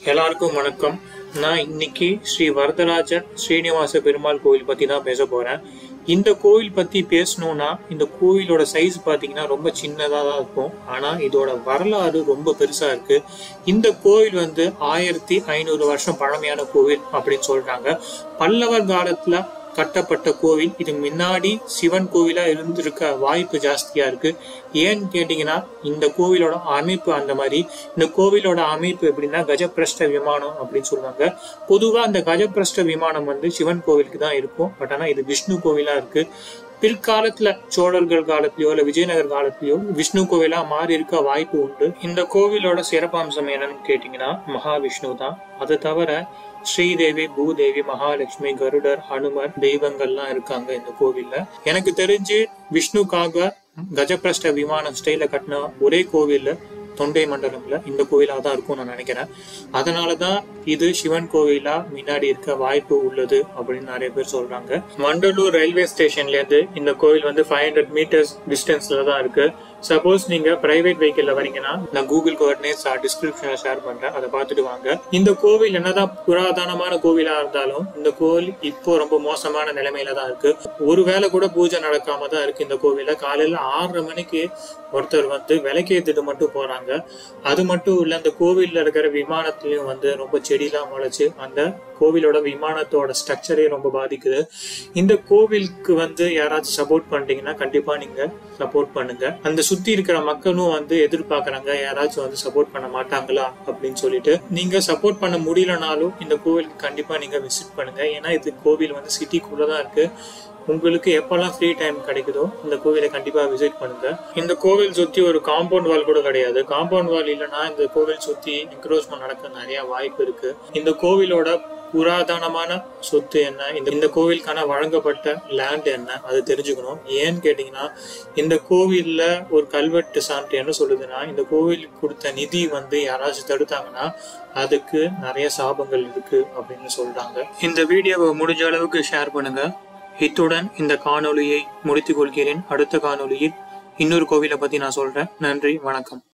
எல்லாருக்கும் வணக்கம் நான் இன்னைக்கு ஸ்ரீ வரதராஜர் ஸ்ரீனிவாச பெருமாள் கோவில் பத்தி தான் பேச போறேன் இந்த கோவில் பத்தி பேசணும்னா இந்த கோவிலோட சைஸ் பாத்தீங்கன்னா ரொம்ப சின்னதா தான் இருக்கும் ஆனா இதோட வரலாறு ரொம்ப பெருசா இருக்கு இந்த கோவில் வந்து ஆயிரத்தி ஐநூறு வருஷம் பழமையான கோவில் அப்படின்னு சொல்றாங்க பல்லவர் காலத்துல கட்டப்பட்ட கோவில் இது முன்னாடி சிவன் கோவிலா இருந்திருக்க வாய்ப்பு ஜாஸ்தியா இருக்கு ஏன்னு கேட்டீங்கன்னா இந்த கோவிலோட அமைப்பு அந்த மாதிரி இந்த கோவிலோட அமைப்பு எப்படின்னா கஜப்பிரஷ்ட விமானம் அப்படின்னு சொல்லுவாங்க பொதுவா அந்த கஜப்பிரஷ்ட விமானம் வந்து சிவன் கோவிலுக்கு தான் இருக்கும் பட் ஆனா இது விஷ்ணு கோவிலா இருக்கு பிற்காலத்துல சோழர்கள் காலத்திலயோ இல்ல விஜயநகர் காலத்திலயோ விஷ்ணு கோவிலா மாறி இருக்க வாய்ப்பு உண்டு இந்த கோவிலோட சிறப்பம்சம் என்னன்னு கேட்டீங்கன்னா மகாவிஷ்ணு தான் அதை தவிர ஸ்ரீதேவி பூதேவி மகாலட்சுமி கருடர் ஹனுமர் தெய்வங்கள்லாம் இருக்காங்க இந்த கோவில்ல எனக்கு தெரிஞ்சு விஷ்ணுக்காக கஜபிரஷ்ட விமானம் ஸ்டைல கட்டின ஒரே கோவில்ல தொண்டை மண்டலம்ல இந்த கோவிலா தான் இருக்கும் நான் நினைக்கிறேன் அதனாலதான் இது சிவன் கோவிலா முன்னாடி இருக்க வாய்ப்பு உள்ளது அப்படின்னு நிறைய பேர் சொல்றாங்க மண்டலூர் ரயில்வே ஸ்டேஷன்ல இருந்து இந்த கோவில் வந்து ஃபைவ் ஹண்ட்ரட் மீட்டர்ஸ் டிஸ்டன்ஸ்ல தான் இருக்கு சப்போஸ் நீங்க பிரைவேட் வெஹிக்கிள்ல வரீங்கன்னா நான் கூகுள் கோஆர்டினேட்ஸ் டிஸ்கிரிப்ஷன்ல ஷேர் பண்றேன் அதை பார்த்துட்டு வாங்க இந்த கோவில் என்னதான் புராதனமான கோவிலா இருந்தாலும் இந்த கோவில் இப்போ ரொம்ப மோசமான நிலைமையில தான் இருக்கு ஒரு வேளை கூட பூஜை நடக்காம தான் இருக்கு இந்த கோவில காலையில ஆறரை மணிக்கு ஒருத்தர் வந்து விளக்கேத்திட்டு மட்டும் போறாங்க அது மட்டும் இல்ல அந்த கோவில்ல இருக்கிற விமானத்திலயும் வந்து ரொம்ப செடிலாம் முளைச்சு அந்த கோவிலோட விமானத்தோட ஸ்ட்ரக்சரே ரொம்ப பாதிக்குது இந்த கோவிலுக்கு வந்து யாராச்சும் சப்போர்ட் பண்ணிட்டீங்கன்னா கண்டிப்பா நீங்க சப்போர்ட் பண்ணுங்க அந்த சுத்தி இருக்கிற மக்களும் வந்து எதிர்பார்க்கறாங்க யாராச்சும் வந்து சப்போர்ட் பண்ண மாட்டாங்களா அப்படின்னு சொல்லிட்டு நீங்க சப்போர்ட் பண்ண முடியலனாலும் இந்த கோவிலுக்கு கண்டிப்பா நீங்க விசிட் பண்ணுங்க ஏன்னா இது கோவில் வந்து சிட்டிக்குள்ளதான் இருக்கு உங்களுக்கு எப்பெல்லாம் ஃப்ரீ டைம் கிடைக்குதோ இந்த கோவிலை கண்டிப்பா விசிட் பண்ணுங்க இந்த கோவில் சுத்தி ஒரு காம்பவுண்ட் வால் கூட கிடையாது காம்பவுண்ட் வால் இல்லைன்னா இந்த கோவில் சுத்தி என்க்ரோச்மெண்ட் நடக்க நிறைய வாய்ப்பு இருக்கு இந்த கோவிலோட புராதனமான சொத்து என்ன இந்த இந்த கோவிலுக்கான வழங்கப்பட்ட லேண்ட் என்ன அது தெரிஞ்சுக்கணும் ஏன்னு கேட்டீங்கன்னா இந்த கோவில்ல ஒரு கல்வெட்டு சான்று என்ன சொல்லுதுன்னா இந்த கோவிலுக்கு கொடுத்த நிதி வந்து யாராச்சும் தடுத்தாங்கன்னா அதுக்கு நிறைய சாபங்கள் இருக்கு அப்படின்னு சொல்றாங்க இந்த வீடியோவை முடிஞ்ச அளவுக்கு ஷேர் பண்ணுங்க இத்துடன் இந்த காணொளியை முடித்துக் கொள்கிறேன் அடுத்த காணொளியில் இன்னொரு கோவிலை பத்தி நான் சொல்றேன் நன்றி வணக்கம்